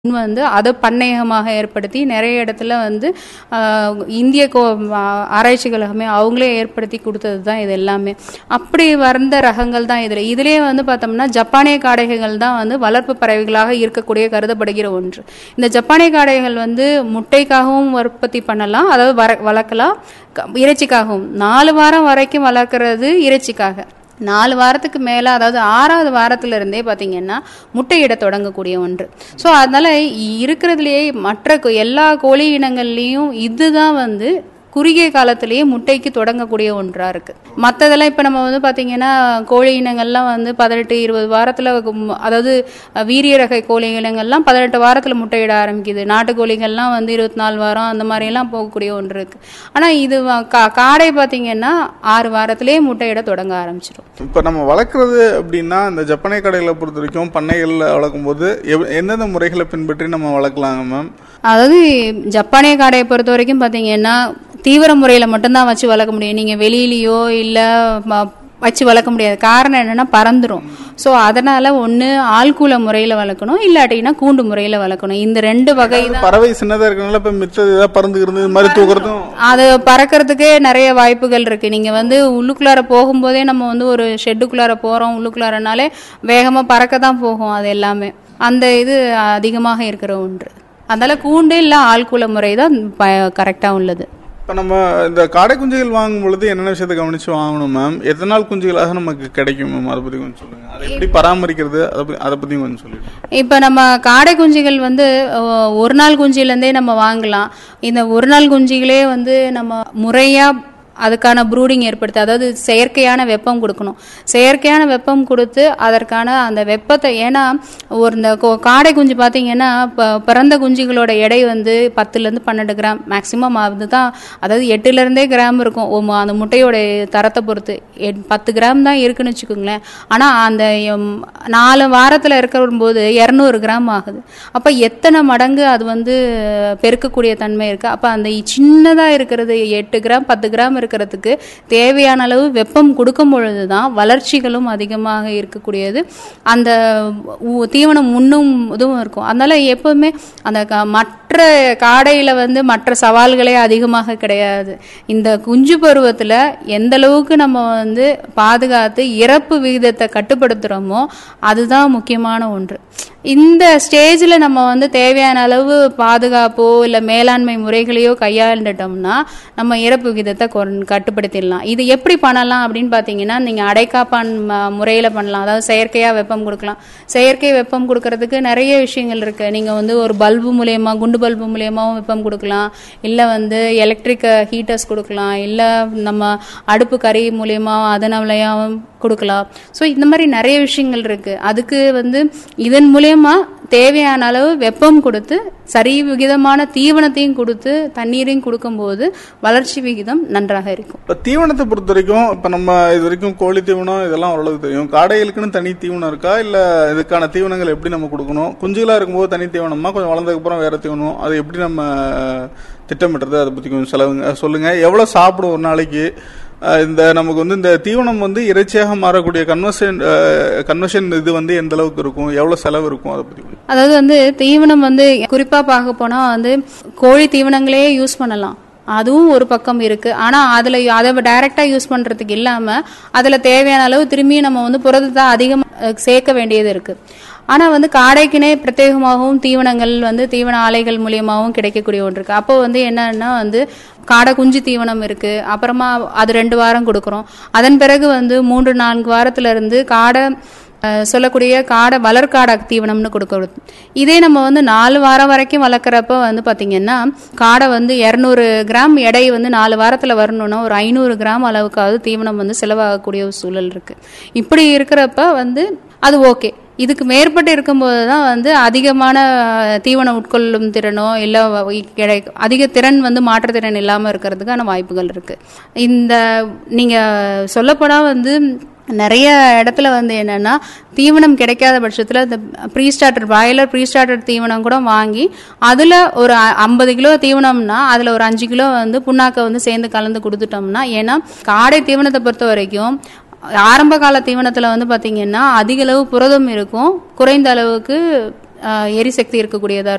வந்து அதை பண்ணையகமாக ஏற்படுத்தி நிறைய இடத்துல வந்து ஆஹ், இந்திய கோ ஆ- ஆராய்ச்சி கழகமே அவங்களே ஏற்படுத்தி கொடுத்தது தான் இது எல்லாமே அப்படி வந்த ரகங்கள் தான் இதில் இதிலே வந்து பார்த்தோம்னா ஜப்பானிய காடைகள் தான் வந்து வளர்ப்பு பறவைகளாக இருக்கக்கூடிய கருதப்படுகிற ஒன்று இந்த ஜப்பானிய காடைகள் வந்து முட்டைக்காகவும் உற்பத்தி பண்ணலாம் அதாவது வர வளர்க்கலாம் க- இறைச்சிக்காகவும் நாலு வாரம் வரைக்கும் வளர்க்குறது இறைச்சிக்காக நாலு வாரத்துக்கு மேலே அதாவது ஆறாவது வாரத்துல இருந்தே பார்த்தீங்கன்னா முட்டையிட தொடங்கக்கூடிய ஒன்று ஸோ அதனால இருக்கிறதுலையே மற்ற கோ- எல்லா கோழி இனங்கள்லேயும் இதுதான் வந்து குறுகிய காலத்திலேயே முட்டைக்கு தொடங்கக்கூடிய ஒன்றா இருக்கு மற்றதெல்லாம் இப்போ நம்ம வந்து பார்த்தீங்கன்னா கோழி இனங்கள்லாம் வந்து பதினெட்டு இருபது வாரத்தில் அதாவது அஹ், வீரிய ரக கோழி இனங்கள்லாம் பதினெட்டு வாரத்தில் முட்டையிட ஆரம்பிக்குது நாட்டுக்கோழிகள்லாம் வந்து இருபத்தி நாலு வாரம் அந்த மாதிரியெல்லாம் போகக்கூடிய ஒன்று இருக்கு ஆனால் இது வ- கா- காடை பார்த்தீங்கன்னா ஆறு வாரத்திலேயே முட்டையிட தொடங்க ஆரம்பிச்சிடும் இப்போ நம்ம வளர்க்குறது அப்படின்னா இந்த ஜப்பானிய கடைகளை பொறுத்த வரைக்கும் பண்ணைகளில் வளர்க்கும் போது எவ்- எந்தெந்த முறைகளை பின்பற்றி நம்ம வளர்க்கலாங்க மேம் அதாவது ஜப்பானிய காடையை பொறுத்த வரைக்கும் பார்த்தீங்கன்னா தீவிர முறையில் மட்டும்தான் வச்சு வளர்க்க முடியும் நீங்கள் வெளியிலையோ இல்லை வச்சு வளர்க்க முடியாது காரணம் என்னன்னா பறந்துரும் ஸோ அதனால ஒன்று ஆள்கூல முறையில் வளர்க்கணும் இல்லாட்டினா கூண்டு முறையில் வளர்க்கணும் இந்த ரெண்டு வகை தான் பறவை சின்னதாக இருக்கனால இப்போ மித்தது ஏதாவது பறந்துக்கிறது இது மாதிரி தூக்குறதும் அது பறக்கிறதுக்கே நிறைய வாய்ப்புகள் இருக்கு நீங்க வந்து உள்ளுக்குள்ளார போகும்போதே நம்ம வந்து ஒரு ஷெட்டுக்குள்ளார போறோம் உள்ளுக்குள்ளாரனாலே வேகமா பறக்க தான் போகும் அது எல்லாமே அந்த இது அதிகமாக இருக்கிற ஒன்று அதனால கூண்டு இல்லை ஆள்கூல முறை தான் கரெக்டாக உள்ளது இப்போ நம்ம இந்த காடை குஞ்சுகள் வாங்கும் பொழுது என்னென்ன விஷயத்தை கவனிச்சு வாங்கணும் மேம் எத்தனை நாள் குஞ்சுகளாக நமக்கு கிடைக்கும் மேம் அதை பற்றி கொஞ்சம் சொல்லுங்கள் அதை எப்படி பராமரிக்கிறது அதை பற்றி அதை பற்றியும் கொஞ்சம் சொல்லிடுங்க இப்போ நம்ம காடை குஞ்சுகள் வந்து அஹ், ஒரு நாள் குஞ்சிலேருந்தே நம்ம வாங்கலாம் இந்த ஒரு நாள் குஞ்சுகளே வந்து நம்ம முறையாக அதுக்கான ப்ரூடிங் ஏற்படுத்தி அதாவது செயற்கையான வெப்பம் கொடுக்கணும் செயற்கையான வெப்பம் கொடுத்து அதற்கான அந்த வெப்பத்தை ஏன்னா ஒரு இந்த கோ- காடை குஞ்சு பார்த்தீங்கன்னா இப்போ பிறந்த குஞ்சுகளோட எடை வந்து பத்துலேருந்து பன்னெண்டு கிராம் மேக்ஸிமம் அதுதான் அதாவது எட்டுலேருந்தே கிராம் இருக்கும் ஓ, ம- அந்த முட்டையோட தரத்தை பொறுத்து எட்- பத்து கிராம் தான் இருக்குன்னு வச்சுக்கோங்களேன் ஆனால் அந்த எம், நாலு வாரத்தில் இருக்கிற இரநூறு கிராம் ஆகுது அப்போ எத்தனை மடங்கு அது வந்து பெருக்கக்கூடிய தன்மை இருக்குது அப்போ அந்த சின்னதாக இருக்கிறது எட்டு கிராம் பத்து கிராம் இருக்கிறதுக்கு தேவையான அளவு வெப்பம் கொடுக்கும் பொழுது தான் வளர்ச்சிகளும் அதிகமாக இருக்கக்கூடியது அந்த உ- தீவனம் உண்ணும் இதுவும் இருக்கும் அதனால எப்பவுமே அந்த க- மற்ற காடையில் வந்து மற்ற சவால்களே அதிகமாக கிடையாது இந்த குஞ்சு பருவத்தில் எந்த அளவுக்கு நம்ம வந்து பாதுகாத்து இறப்பு விகிதத்தை கட்டுப்படுத்துகிறோமோ அதுதான் முக்கியமான ஒன்று இந்த ஸ்டேஜில் நம்ம வந்து தேவையான அளவு பாதுகாப்போ இல்லை மேலாண்மை முறைகளையோ கையாண்டுட்டோம்னா நம்ம இறப்பு விகிதத்தை கொண்- கட்டுப்படுத்திடலாம் இது எப்படி பண்ணலாம் அப்படின்னு பார்த்தீங்கன்னா நீங்கள் அடைக்காப்பான் முறையில் பண்ணலாம் அதாவது செயற்கையாக வெப்பம் கொடுக்கலாம் செயற்கை வெப்பம் கொடுக்கறதுக்கு நிறைய விஷயங்கள் இருக்குது நீங்கள் வந்து ஒரு பல்பு மூலயமா குண்டு பல்பு மூலியமாகவும் வெப்பம் கொடுக்கலாம் இல்லை வந்து எலக்ட்ரிக் ஹீட்டர்ஸ் கொடுக்கலாம் இல்லை நம்ம அடுப்பு கறி மூலயமா அதனாலையாவும் கொடுக்கலாம் ஸோ இந்த மாதிரி நிறைய விஷயங்கள் இருக்கு அதுக்கு வந்து இதன் மூலயமா தேவையான அளவு வெப்பம் கொடுத்து சரி விகிதமான தீவனத்தையும் கொடுத்து தண்ணீரையும் கொடுக்கும்போது வளர்ச்சி விகிதம் நன்றாக இருக்கும் இப்போ தீவனத்தை பொறுத்த வரைக்கும் இப்போ நம்ம இது வரைக்கும் கோழி தீவனம் இதெல்லாம் ஓரளவுக்கு தெரியும் காடைகளுக்குன்னு தனி தீவனம் இருக்கா இல்லை இதுக்கான தீவனங்கள் எப்படி நம்ம கொடுக்கணும் குஞ்சுகளாக இருக்கும்போது தனி தீவனமா கொஞ்சம் வளர்ந்ததுக்கப்புறம் வேற தீவனம் அது எப்படி நம்ம திட்டமிடுறது அதை பற்றி கொஞ்சம் செலவுங்க சொல்லுங்க எவ்வளோ சாப்பிடும் ஒரு நாளைக்கு அஹ் இந்த நமக்கு வந்து இந்த தீவனம் வந்து இறைச்சியாக மாறக்கூடிய கன்வர்ஷன் கன்வர்ஷன் இது வந்து எந்த அளவுக்கு இருக்கும் எவ்வளோ செலவு இருக்கும் அதை பற்றி அதாவது வந்து தீவனம் வந்து குறிப்பாக பார்க்க போனால் வந்து கோழி தீவனங்களே யூஸ் பண்ணலாம் அதுவும் ஒரு பக்கம் இருக்கு ஆனா அதுல அதை டைரக்டா யூஸ் பண்றதுக்கு இல்லாம அதுல தேவையான அளவு திரும்பி நம்ம வந்து புரதத்தை அதிகம் அஹ், சேர்க்க வேண்டியது இருக்கு ஆனா வந்து காடைக்குனே பிரத்யேகமாகவும் தீவனங்கள் வந்து தீவன ஆலைகள் மூலியமாகவும் கிடைக்கக்கூடிய ஒன்று இருக்கு அப்போ வந்து என்னன்னா வந்து காடை குஞ்சு தீவனம் இருக்கு அப்புறமா அது ரெண்டு வாரம் கொடுக்குறோம் அதன் பிறகு வந்து மூன்று நான்கு வாரத்துல இருந்து காடை அஹ் சொல்லக்கூடிய காடை வளர்காடை தீவனம்னு கொடுக்கறது இதே நம்ம வந்து நாலு வாரம் வரைக்கும் வளர்க்குறப்ப வந்து பாத்தீங்கன்னா காடை வந்து இரநூறு கிராம் எடை வந்து நாலு வாரத்தில் வரணும்னா ஒரு ஐநூறு கிராம் அளவுக்காவது தீவனம் வந்து செலவாகக்கூடிய ஒரு சூழல் இருக்கு இப்படி இருக்கிறப்ப வந்து அது ஓகே இதுக்கு மேற்பட்டு இருக்கும்போது தான் வந்து அதிகமான தீவனம் உட்கொள்ளும் திறனோ இல்லை கிடை அதிக திறன் வந்து மாற்றுத்திறன் இல்லாமல் இருக்கிறதுக்கான வாய்ப்புகள் இருக்கு இந்த நீங்கள் சொல்லப்போனால் வந்து நிறைய இடத்துல வந்து என்னன்னா தீவனம் கிடைக்காத பட்சத்தில் இந்த pre starter boiler pre starter தீவனம் கூட வாங்கி அதில் ஒரு ஐம்பது கிலோ தீவனம்னா அதில் ஒரு அஞ்சு கிலோ வந்து புண்ணாக்கை வந்து சேர்ந்து கலந்து கொடுத்துட்டோம்னா ஏன்னா காடை தீவனத்தை பொறுத்த வரைக்கும் ஆரம்ப கால தீவனத்தில் வந்து பார்த்தீங்கன்னா அதிக அளவு புரதம் இருக்கும் குறைந்த அளவுக்கு ஆஹ், எரிசக்தி இருக்கக்கூடியதாக